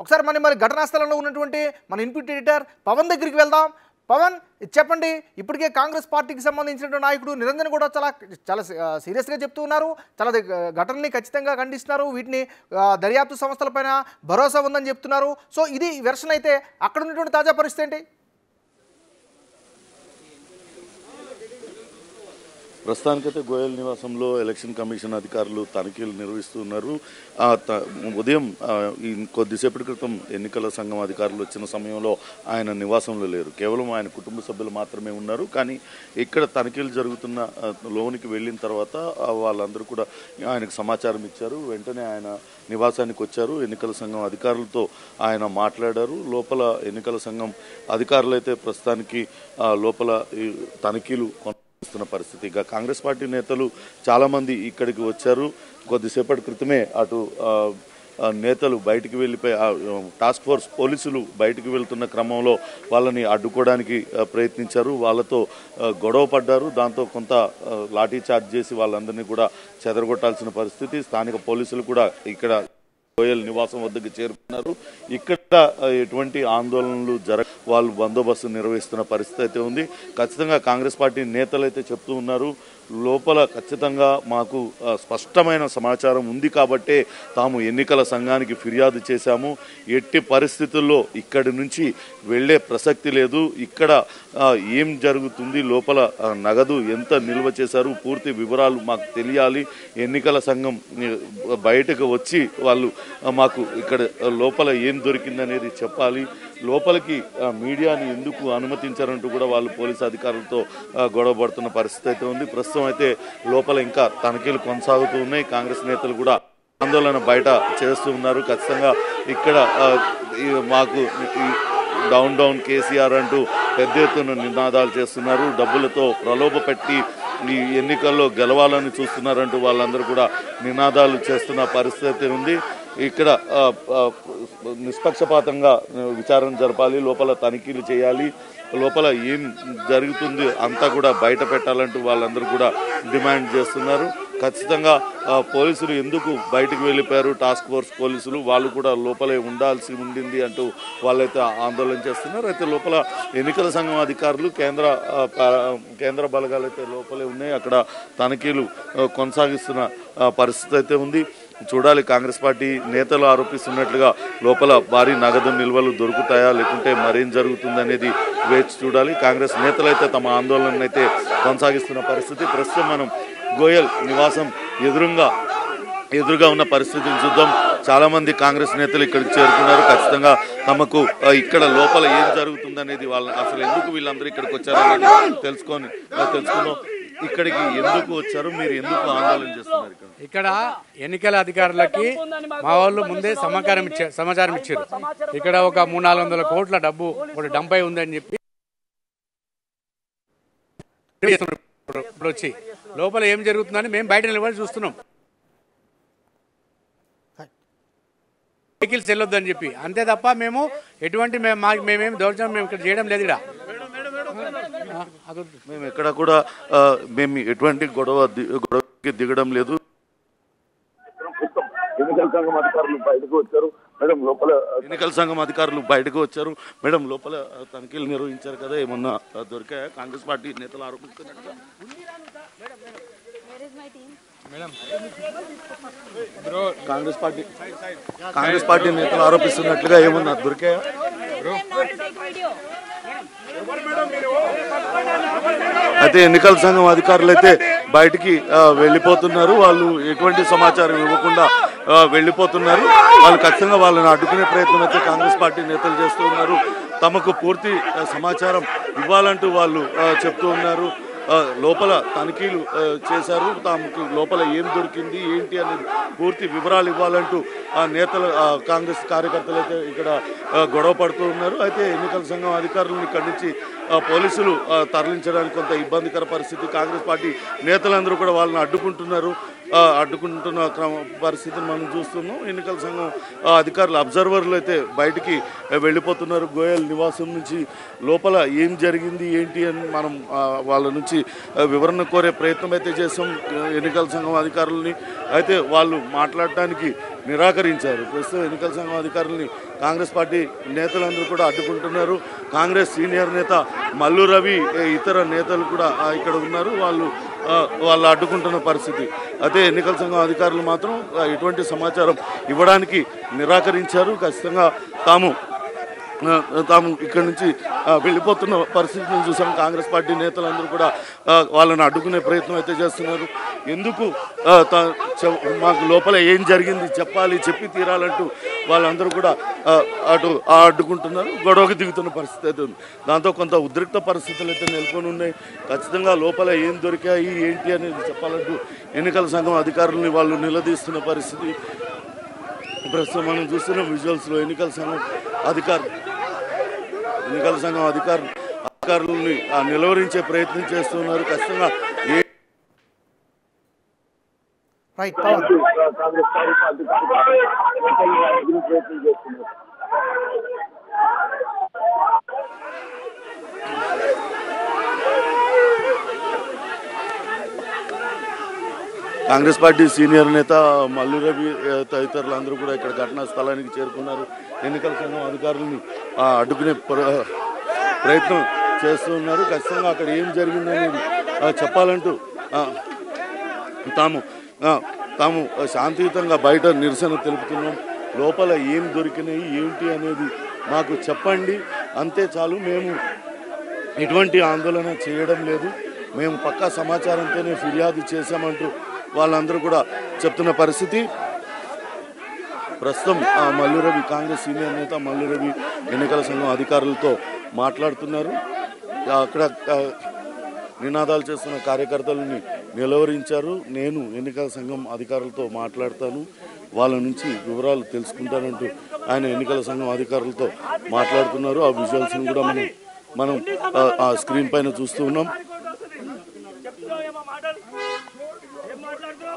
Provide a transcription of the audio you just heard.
ఒకసారి మన మరి ఘటనా స్థలంలో ఉన్నటువంటి మన ఇన్పుట్ ఎడిటర్ పవన్ దగ్గరికి వెళ్దాం పవన్ చెప్పండి ఇప్పటికే కాంగ్రెస్ పార్టీకి సంబంధించినటువంటి నాయకుడు నిరంజన్ కూడా చాలా చాలా సీరియస్గా చెప్తూ ఉన్నారు చాలా ద- ఘటనని ఖచ్చితంగా ఖండిస్తున్నారు వీటిని ఆ, దర్యాప్తు సంస్థలపైన భరోసా ఉందని చెప్తున్నారు సో ఇది వెర్షన్ అయితే అక్కడ ఉన్నటువంటి తాజా పరిస్థితి ఏంటి ప్రస్తుతానికైతే గోయల్ నివాసంలో ఎలక్షన్ కమిషన్ అధికారులు తనిఖీలు నిర్వహిస్తున్నారు ఆ, త- ఉదయం ఆ, ఈ కొద్దిసేపటి క్రితం ఎన్నికల సంఘం అధికారులు వచ్చిన సమయంలో ఆయన నివాసంలో లేరు కేవలం ఆయన కుటుంబ సభ్యులు మాత్రమే ఉన్నారు కానీ ఇక్కడ తనిఖీలు జరుగుతున్న ఆ, లోనికి వెళ్ళిన తర్వాత ఆ, వాళ్ళందరూ కూడా ఆయనకు సమాచారం ఇచ్చారు వెంటనే ఆయన నివాసానికి వచ్చారు ఎన్నికల సంఘం అధికారులతో ఆయన మాట్లాడారు లోపల ఎన్నికల సంఘం అధికారులు అయితే ప్రస్తుతానికి ఆ, లోపల ఈ తనిఖీలు కొనసాగిస్తున్న పరిస్థితి ఇక కాంగ్రెస్ పార్టీ నేతలు చాలా మంది ఇక్కడికి వచ్చారు కొద్దిసేపటి క్రితమే అటు ఆ, ఆ, నేతలు బయటికి వెళ్ళిపోయి ఆ, టాస్క్ ఫోర్స్ పోలీసులు బయటికి వెళ్తున్న క్రమంలో వాళ్ళని అడ్డుకోవడానికి ఆ, ప్రయత్నించారు వాళ్ళతో ఆ, గొడవ పడ్డారు దాంతో కొంత ఆ, లాఠీ చార్జ్ చేసి వాళ్ళందరినీ కూడా చెదరగొట్టాల్సిన పరిస్థితి స్థానిక పోలీసులు కూడా ఇక్కడ గోయల్ నివాసం వద్దకు చేరుకున్నారు ఇక్కడ ఆ, ఎటువంటి ఆందోళనలు జరగ వాళ్ళు బందోబస్తు నిర్వహిస్తున్న పరిస్థితి అయితే ఉంది ఖచ్చితంగా కాంగ్రెస్ పార్టీ నేతలు అయితే చెప్తూ ఉన్నారు లోపల ఖచ్చితంగా మాకు ఆ, స్పష్టమైన సమాచారం ఉంది కాబట్టే తాము ఎన్నికల సంఘానికి ఫిర్యాదు చేశాము ఎట్టి పరిస్థితుల్లో ఇక్కడి నుంచి వెళ్లే ప్రసక్తి లేదు ఇక్కడ ఆ, ఏం జరుగుతుంది లోపల ఆ, నగదు ఎంత నిల్వ చేశారు పూర్తి వివరాలు మాకు తెలియాలి ఎన్నికల సంఘం ఆ, బయటకు వచ్చి వాళ్ళు ఆ, మాకు ఇక్కడ ఆ, లోపల ఏం దొరికిందనేది చెప్పాలి లోపలికి ఆ, మీడియాని ఎందుకు అనుమతించారంటూ కూడా వాళ్ళు పోలీసు అధికారులతో ఆ, గొడవ పడుతున్న పరిస్థితి అయితే ఉంది ప్రస్తుతం అయితే లోపల ఇంకా తనిఖీలు కొనసాగుతూ ఉన్నాయి కాంగ్రెస్ నేతలు కూడా ఆందోళన బయట చేస్తూ ఉన్నారు ఖచ్చితంగా ఇక్కడ ఆ, ఈ మాకు ఈ డౌన్ డౌన్ కేసీఆర్ అంటూ పెద్ద ఎత్తున నినాదాలు చేస్తున్నారు డబ్బులతో ప్రలోభ పెట్టి ఈ ఎన్నికల్లో గెలవాలని చూస్తున్నారంటూ వాళ్ళందరూ కూడా నినాదాలు చేస్తున్న పరిస్థితి ఉంది ఇక్కడ ఆ, ఆ, నిష్పక్షపాతంగా ఆ, విచారణ జరపాలి లోపల తనిఖీలు చేయాలి లోపల ఏం జరుగుతుంది అంతా కూడా బయట పెట్టాలంటూ వాళ్ళందరూ కూడా డిమాండ్ చేస్తున్నారు ఖచ్చితంగా ఆ, పోలీసులు ఎందుకు బయటకు వెళ్ళిపోయారు టాస్క్ ఫోర్స్ పోలీసులు వాళ్ళు కూడా లోపలే ఉండాల్సి ఉండింది అంటూ వాళ్ళైతే ఆందోళన చేస్తున్నారు అయితే లోపల ఎన్నికల సంఘం అధికారులు కేంద్ర ఆ, ప- కేంద్ర బలగాలు అయితే లోపలే ఉన్నాయి అక్కడ తనిఖీలు ఆ, కొనసాగిస్తున్న ఆ, పరిస్థితి అయితే ఉంది చూడాలి కాంగ్రెస్ పార్టీ నేతలు ఆరోపిస్తున్నట్లుగా లోపల భారీ నగదు నిల్వలు దొరుకుతాయా లేకుంటే మరేం జరుగుతుంది అనేది వేచి చూడాలి కాంగ్రెస్ నేతలు అయితే తమ ఆందోళన అయితే కొనసాగిస్తున్న పరిస్థితి ప్రస్తుతం మనం గోయల్ నివాసం ఎదురుగా ఎదురుగా ఉన్న పరిస్థితిని చూద్దాం చాలా మంది కాంగ్రెస్ నేతలు ఇక్కడికి చేరుకున్నారు ఖచ్చితంగా తమకు ఆ, ఇక్కడ లోపల ఏం జరుగుతుందనేది వాళ్ళ అసలు ఎందుకు వీళ్ళందరూ ఇక్కడికి వచ్చారనేది తెలుసుకొని ఆ, తెలుసుకుందాం ఇక్కడికి ఎందుకు వచ్చారు మీరు ఎందుకు ఆందోళన చేస్తున్నారు ఇక్కడ ఇక్కడ ఎన్నికల అధికారులకి మా వాళ్ళు ముందే సమాచారం ఇచ్చారు సమాచారం ఇచ్చారు ఇక్కడ ఒక మూడు నాలుగు వందల కోట్ల డబ్బు ఇప్పుడు డంప్ అయి ఉందని చెప్పి ఇప్పుడు ఇప్పుడు వచ్చి లోపల ఏం జరుగుతుందని మేము బయట నిలబడి చూస్తున్నాం వెహికల్స్ వెళ్ళొద్దని చెప్పి అంతే తప్ప మేము ఎటువంటి మేము మాకు మేమేం దౌర్జన్యం మేము ఇక్కడ చేయడం లేదు ఇక్కడ ఆ, అదొద్దు. మేము ఎక్కడ కూడా ఆ, మేము ఎటువంటి గొడవ ది- గొడవకి దిగడం లేదు ఎన్నికల సంఘం అధికారులు బయటకు వచ్చారు మేడం లోపల ఎన్నికల సంఘం అధికారులు బయటకు వచ్చారు మేడం లోపల ఆ, తనిఖీలు నిర్వహించారు కదా ఏమన్నా ఆ, దొరికాయా కాంగ్రెస్ పార్టీ నేతలు ఆరోపిస్తున్నట్టుగా కాంగ్రెస్ పార్టీ కాంగ్రెస్ పార్టీ నేతలు ఆరోపిస్తున్నట్లుగా ఏమన్నా దొరికాయా అయితే ఎన్నికల సంఘం అధికారులు అయితే బయటికి ఆ, వెళ్ళిపోతున్నారు వాళ్ళు ఎటువంటి సమాచారం ఇవ్వకుండా ఆ, వెళ్ళిపోతున్నారు వాళ్ళు ఖచ్చితంగా వాళ్ళని అడ్డుకునే ప్రయత్నం అయితే కాంగ్రెస్ పార్టీ నేతలు చేస్తూ ఉన్నారు తమకు పూర్తి ఆ, సమాచారం ఇవ్వాలంటూ వాళ్ళు ఆ, చెప్తూ ఉన్నారు ఆ, లోపల తనిఖీలు ఆ, చేశారు తమకు లోపల ఏం దొరికింది ఏంటి అనేది పూర్తి వివరాలు ఇవ్వాలంటూ ఆ నేతలు ఆ, కాంగ్రెస్ కార్యకర్తలు అయితే ఇక్కడ ఆ, గొడవ పడుతూ ఉన్నారు అయితే ఎన్నికల సంఘం అధికారులను ఇక్కడి నుంచి ఆ, పోలీసులు ఆ, తరలించడానికి కొంత ఇబ్బందికర పరిస్థితి కాంగ్రెస్ పార్టీ నేతలందరూ కూడా వాళ్ళని అడ్డుకుంటున్నారు ఆ, అడ్డుకుంటున్న క్రమ పరిస్థితిని మనం చూస్తున్నాం ఎన్నికల సంఘం ఆ, అధికారులు అబ్జర్వర్లు అయితే బయటికి ఆ, వెళ్ళిపోతున్నారు గోయల్ నివాసం నుంచి లోపల ఏం జరిగింది ఏంటి అని మనం ఆ, వాళ్ళ నుంచి ఆ, వివరణ కోరే ప్రయత్నం అయితే చేసాం ఆ, ఎన్నికల సంఘం అధికారులని అయితే వాళ్ళు మాట్లాడటానికి నిరాకరించారు ప్రస్తుతం ఎన్నికల సంఘం అధికారుల్ని కాంగ్రెస్ పార్టీ నేతలందరూ కూడా అడ్డుకుంటున్నారు కాంగ్రెస్ సీనియర్ నేత మల్లు రవి ఏ, ఇతర నేతలు కూడా ఆ, ఇక్కడ ఉన్నారు వాళ్ళు ఆ, వాళ్ళు అడ్డుకుంటున్న పరిస్థితి అయితే ఎన్నికల సంఘం అధికారులు మాత్రం ఆ, ఎటువంటి సమాచారం ఇవ్వడానికి నిరాకరించారు ఖచ్చితంగా తాము ఆ, తాము ఇక్కడి నుంచి ఆ, వెళ్ళిపోతున్న పరిస్థితిని చూసాం కాంగ్రెస్ పార్టీ నేతలందరూ కూడా ఆ, వాళ్ళని అడ్డుకునే ప్రయత్నం అయితే చేస్తున్నారు ఎందుకు ఆ, తా- చె- మాకు లోపల ఏం జరిగింది చెప్పాలి చెప్పి తీరాలంటూ వాళ్ళందరూ కూడా ఆ, అటు ఆ అడ్డుకుంటున్నారు గొడవకి దిగుతున్న పరిస్థితి అయితే ఉంది దాంతో కొంత ఉద్రిక్త పరిస్థితులు అయితే నెలకొని ఉన్నాయి ఖచ్చితంగా లోపల ఏం దొరికాయి ఏంటి అనేది చెప్పాలంటూ ఎన్నికల సంఘం అధికారులని వాళ్ళు నిలదీస్తున్న పరిస్థితి ప్రస్తుతం మనం చూస్తున్న విజువల్స్లో ఎన్నికల సంఘం అధికారులు ఎన్నికల సంఘం అధికారులు అధికారులని ఆ, నిలువరించే ప్రయత్నం చేస్తున్నారు ఖచ్చితంగా ఏ రైట్ పవన్ కాంగ్రెస్ పార్టీ అధికారులు ప్రయత్నం చేస్తున్నారు కాంగ్రెస్ పార్టీ సీనియర్ నేత మల్లు రవి ఆ, తదితరులు అందరూ కూడా ఇక్కడ ఘటనా స్థలానికి చేరుకున్నారు ఎన్నికల సంఘం అధికారులని ఆ, అడ్డుకునే ప్ర- ప్రయత్నం చేస్తూ ఉన్నారు ఖచ్చితంగా అక్కడ ఏం జరిగిందనేది ఆ, చెప్పాలంటూ ఆ, తాము ఆ, తాము శాంతియుతంగా బయట నిరసన తెలుపుతున్నాం లోపల ఏం దొరికినాయి ఏంటి అనేది మాకు చెప్పండి అంతే చాలు మేము ఎటువంటి ఆందోళన చేయడం లేదు మేము పక్కా సమాచారంతోనే ఫిర్యాదు చేశామంటూ వాళ్ళందరూ కూడా చెప్తున్న పరిస్థితి ప్రస్తుతం ఆ మల్లు రవి కాంగ్రెస్ సీనియర్ నేత మల్లు రవి ఎన్నికల సంఘం అధికారులతో మాట్లాడుతున్నారు ఆ, అక్కడ ఆ, నినాదాలు చేస్తున్న కార్యకర్తలని నిలవరించారు నేను ఎన్నికల సంఘం అధికారులతో మాట్లాడతాను వాళ్ళ నుంచి వివరాలు తెలుసుకుంటానంటూ ఆయన ఎన్నికల సంఘం అధికారులతో మాట్లాడుతున్నారు ఆ విజువల్స్ని కూడా మనం మనం ఆ, ఆ స్క్రీన్ పైన చూస్తూ ఉన్నాం చెప్తున్నావు ఏమో మాటలు ఏం మాట్లాడుతున్నావు